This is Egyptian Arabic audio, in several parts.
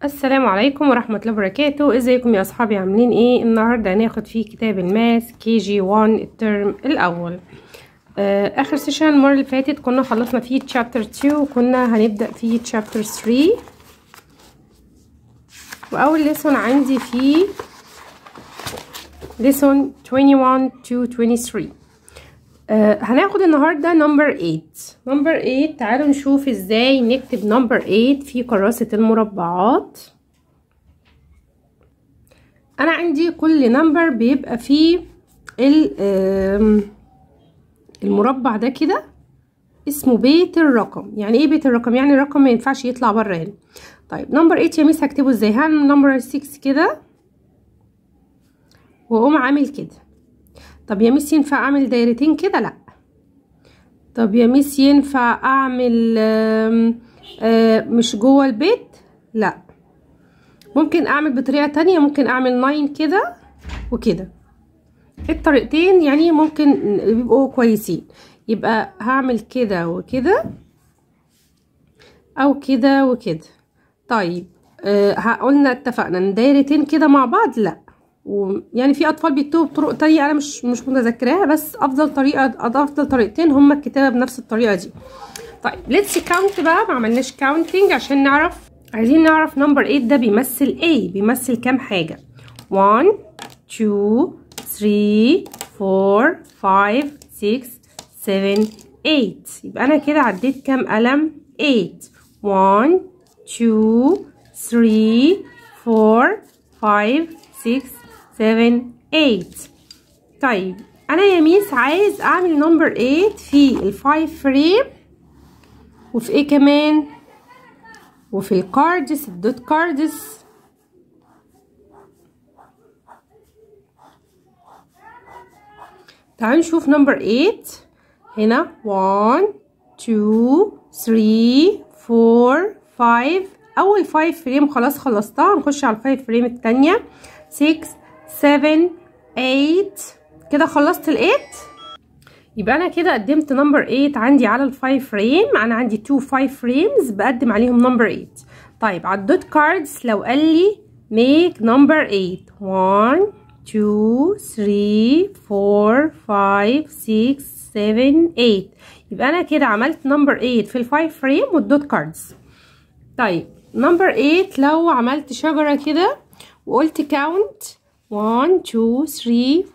السلام عليكم ورحمة الله وبركاته ازيكم يا اصحابي عاملين ايه النهاردة هناخد فيه كتاب الماس كي جي 1 الترم الاول آه اخر سيشن المرة اللي فاتت كنا خلصنا فيه تشابتر 2 وكنا هنبدأ فيه تشابتر 3 واول ليسون عندي فيه ليسون 21 to 23 آه هناخد النهارده نمبر 8 نمبر 8 تعالوا نشوف ازاي نكتب نمبر 8 في كراسة المربعات انا عندي كل نمبر بيبقى فيه المربع ده كده اسمه بيت الرقم يعني ايه بيت الرقم يعني الرقم ما ينفعش يطلع بره هنا طيب نمبر 8 يا ميس هكتبه ازاي هعمل نمبر 6 كده واقوم عامل كده طب يا ميس ينفع اعمل دايرتين كده لا طب يا ميس ينفع اعمل آم آم مش جوه البيت لا ممكن اعمل بطريقه تانية ممكن اعمل ناين كده وكده الطريقتين يعني ممكن بيبقوا كويسين يبقى هعمل كده وكده او كده وكده طيب آه قلنا اتفقنا دايرتين كده مع بعض لا ويعني في اطفال بيكتبوا بطرق تانية انا مش مش متذكراها بس افضل طريقه افضل طريقتين هما الكتابه بنفس الطريقه دي طيب ليتس كاونت بقى ما عملناش كاونتنج عشان نعرف عايزين نعرف نمبر 8 ده بيمثل ايه بيمثل كام حاجه 1 2 3 4 5 6 7 8 يبقى انا كده عديت كام قلم 8 1 2 3 4 5 6 7 8 طيب انا يا ميس عايز اعمل نمبر 8 في الفايف فريم وفي ايه كمان وفي الكاردس الدوت كاردس تعالوا نشوف نمبر 8 هنا 1 2 3 4 5 اول 5 فريم خلاص خلصتها هنخش على الفايف فريم التانية 6 7 8 كده خلصت الايت يبقى انا كده قدمت نمبر 8 عندي على الفايف فريم انا عندي 2 5 فريمز بقدم عليهم نمبر 8 طيب على الدوت كاردز لو قال لي make نمبر 8 1 2 3 4 5 6 7 8 يبقى انا كده عملت نمبر 8 في الفايف فريم والدوت كاردز طيب نمبر 8 لو عملت شجرة كده وقلت count 1 2 3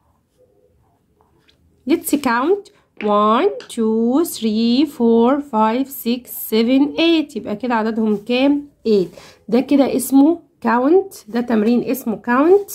let's count 1 2 3 4 5 6 7 8 يبقى كده عددهم كام 8 ده كده اسمه count ده تمرين اسمه count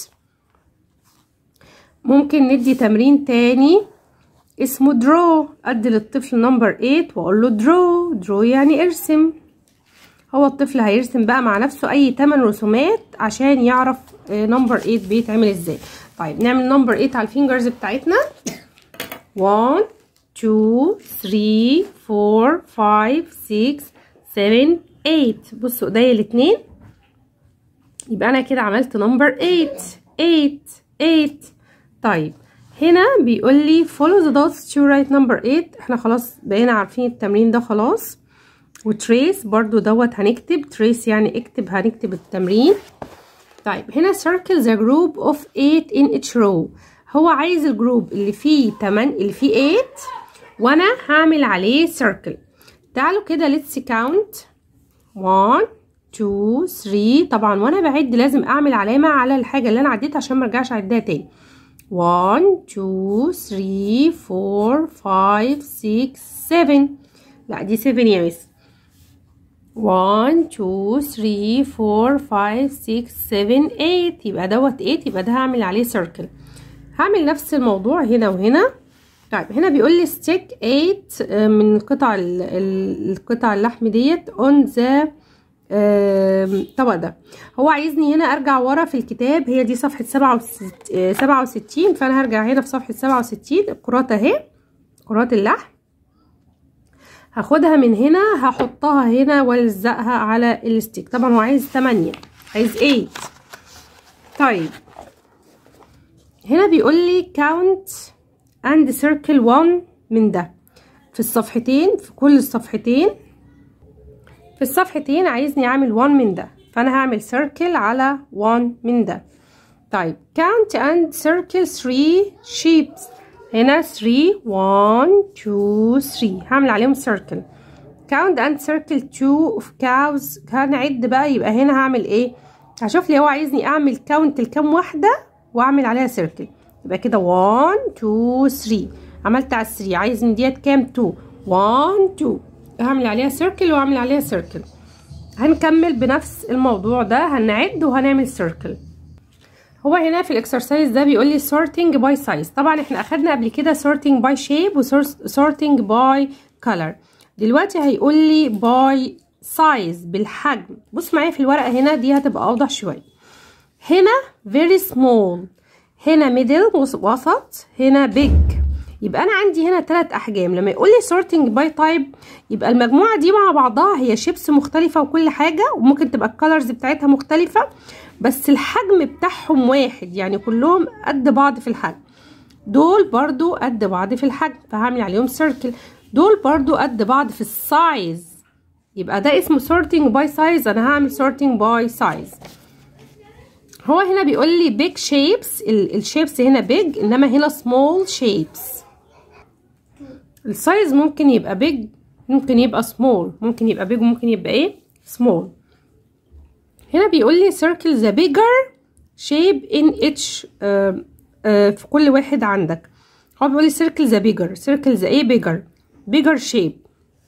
ممكن ندي تمرين تاني اسمه draw ادي للطفل نمبر 8 واقول له draw draw يعني ارسم هو الطفل هيرسم بقى مع نفسه اي 8 رسومات عشان يعرف نمبر 8 بيتعمل ازاي طيب نعمل نمبر 8 على الفينجرز بتاعتنا 1 2 3 4 5 6 7 8 بصوا ايديا الاتنين يبقى انا كده عملت نمبر 8 8 8 طيب هنا بيقول لي follow the dots to write number 8 احنا خلاص بقينا عارفين التمرين ده خلاص وتريس برضو دوت هنكتب تريس يعني اكتب هنكتب التمرين طيب هنا circle the group of 8 in each row هو عايز الجروب اللي فيه 8 اللي فيه 8 وانا هعمل عليه circle تعالوا كده let's count 1 2 3 طبعا وانا بعد لازم اعمل علامة على الحاجة اللي انا عديتها عشان مرجعش اعدها تاني 1 2 3 4 5 6 7 لا دي 7 يا مس 1 2 3 4 5 6 7 8 يبقى دوت 8 يبقى ده هعمل عليه سيركل هعمل نفس الموضوع هنا وهنا طيب هنا بيقول لي ستيك 8 من قطع القطع اللحم ديت اون ذا الطبق ده هو عايزني هنا ارجع ورا في الكتاب هي دي صفحه 67 فانا هرجع هنا في صفحه 67 الكرات اهي كرات اللحم هاخدها من هنا هحطها هنا والزقها على الستيك طبعا هو عايز 8 عايز 8 طيب هنا بيقول لي count and circle 1 من ده في الصفحتين في كل الصفحتين في الصفحتين عايزني اعمل 1 من ده فانا هعمل سيركل على 1 من ده طيب count and circle 3 sheeps هنا 3 1 2 3 هعمل عليهم circle count and circle 2 of cows هنعد بقى يبقى هنا هعمل ايه هشوف لي هو عايزني اعمل count لكام واحده واعمل عليها circle يبقى كده 1 2 3 عملت على 3 عايز ديت كام 2 1 2 هعمل عليها سيركل واعمل عليها سيركل هنكمل بنفس الموضوع ده هنعد وهنعمل سيركل هو هنا في الاكسرسايز ده بيقول لي sorting by size طبعا احنا اخدنا قبل كده sorting by shape و sorting by color دلوقتي هيقول لي by size بالحجم بص معايا في الورقه هنا دي هتبقى اوضح شويه هنا very small هنا middle وسط هنا big يبقى انا عندي هنا ثلاث احجام لما يقول لي sorting by type يبقى المجموعه دي مع بعضها هي شيبس مختلفه وكل حاجه وممكن تبقى الكالرز بتاعتها مختلفه بس الحجم بتاعهم واحد يعني كلهم قد بعض في الحجم دول برضو قد بعض في الحجم فهعمل عليهم سيركل دول برضو قد بعض في السايز يبقى ده اسمه sorting by size انا هعمل sorting by size هو هنا بيقول لي big shapes الشيبس هنا big انما هنا small shapes السايز ممكن يبقى big ممكن يبقى small ممكن يبقى big وممكن يبقى ايه small هنا بيقول لي circle the bigger shape in each uh, uh, في كل واحد عندك هو بيقول لي circle the bigger circle the ايه bigger bigger shape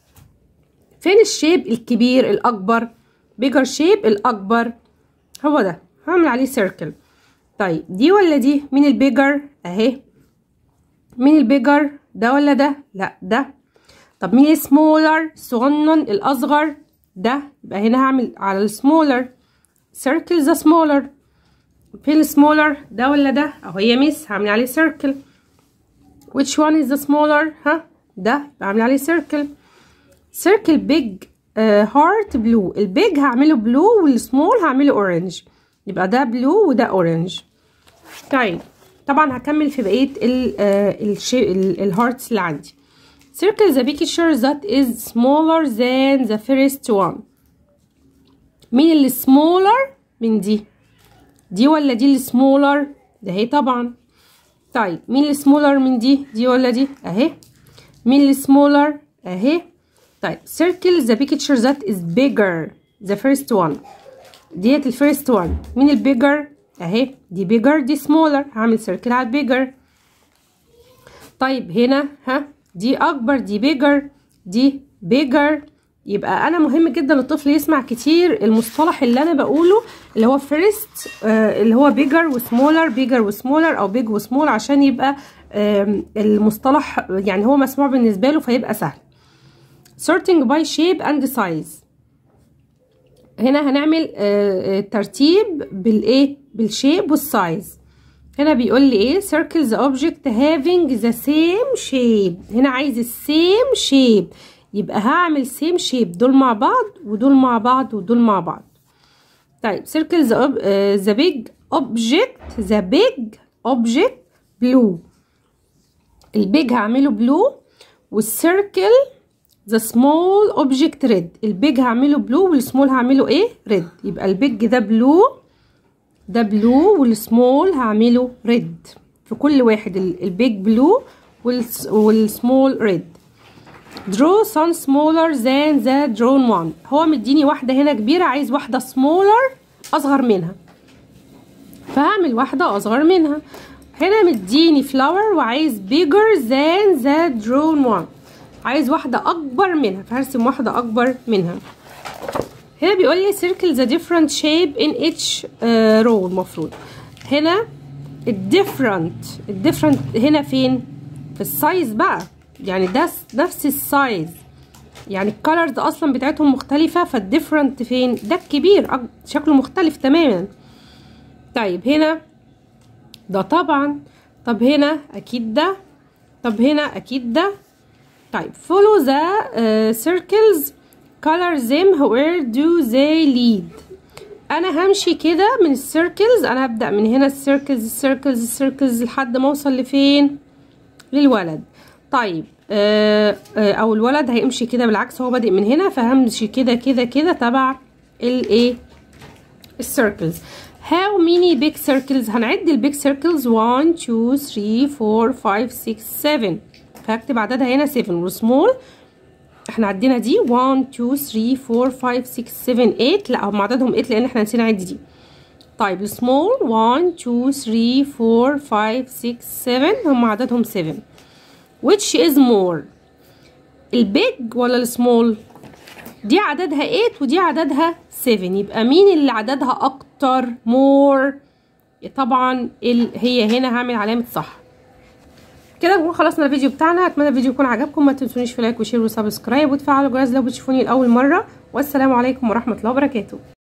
فين الشيب الكبير الاكبر bigger shape الاكبر هو ده هعمل عليه circle طيب دي ولا دي مين البيجر اهي مين البيجر ده ولا ده لا ده طب مين السمولر صغنن الاصغر ده يبقى هنا هعمل على السمولر circle the smaller فين السمولر ده ولا ده اهو هي ميس هعمل عليه circle which one is the smaller ها ده بعمل عليه circle circle big uh, heart blue البيج هعمله blue والسمول هعمله orange يبقى ده blue وده orange طيب طبعا هكمل في بقيه ال ال الهارتس اللي عندي circle the picture that is smaller than the first one مين اللي smaller من دي دي ولا دي اللي smaller ده هي طبعا طيب مين اللي smaller من دي دي ولا دي اهي مين اللي smaller اهي طيب circle the picture that is bigger the first one ديت الفيرست one مين البيجر اهي دي بيجر دي سمولر هعمل سيركل على البيجر طيب هنا ها دي اكبر دي بيجر دي بيجر يبقى انا مهم جدا الطفل يسمع كتير المصطلح اللي انا بقوله اللي هو فيرست آه اللي هو بيجر وسمولر بيجر وسمولر او بيج وسمول عشان يبقى آه المصطلح يعني هو مسموع بالنسبه له فيبقى سهل sorting by shape and size هنا هنعمل آه ترتيب بالايه بالشيب والسايز هنا بيقول لي ايه circle the object having the same shape هنا عايز السيم شيب يبقى هعمل same shape دول مع بعض ودول مع بعض ودول مع بعض طيب circle the, uh, the big object the big object blue البيج هعمله blue والسيركل the small object red البيج هعمله بلو والسمول هعمله ايه ريد يبقى البيج ده بلو ده بلو والسمول هعمله ريد في كل واحد البيج بلو والسمول ريد draw some smaller than the drawn one هو مديني واحدة هنا كبيرة عايز واحدة smaller أصغر منها فهعمل واحدة أصغر منها هنا مديني flower وعايز bigger than the drawn one عايز واحدة أكبر منها فهرسم واحدة أكبر منها هنا بيقول لي circle the different shape in each uh, row المفروض هنا الديفرنت الديفرنت هنا فين في السايز بقى يعني ده نفس السايز يعني الكالرز اصلا بتاعتهم مختلفه فالديفرنت فين ده الكبير شكله مختلف تماما طيب هنا ده طبعا طب هنا اكيد ده طب هنا اكيد ده طيب follow the uh, circles color them where do they lead انا همشي كده من السيركلز انا هبدأ من هنا السيركلز السيركلز السيركلز لحد ما اوصل لفين للولد طيب آه آه او الولد هيمشي كده بالعكس هو بادئ من هنا فهمشي كده كده كده تبع الايه السيركلز how many big circles هنعد البيج circles 1 2 3 4 5 6 7 فهكتب عددها هنا 7 والسمول احنا عدينا دي 1 2 3 4 5 6 7 8 لا هم عددهم 8 لان احنا نسينا نعد دي طيب السمول 1 2 3 4 5 6 7 هم عددهم 7 which is more البيج ولا السمول دي عددها 8 ودي عددها 7 يبقى مين اللي عددها اكتر more طبعا ال... هي هنا هعمل علامه صح كده نكون خلصنا الفيديو بتاعنا اتمنى الفيديو يكون عجبكم ما تنسونيش في لايك وشير وسبسكرايب وتفعلوا الجرس لو بتشوفوني لاول مره والسلام عليكم ورحمه الله وبركاته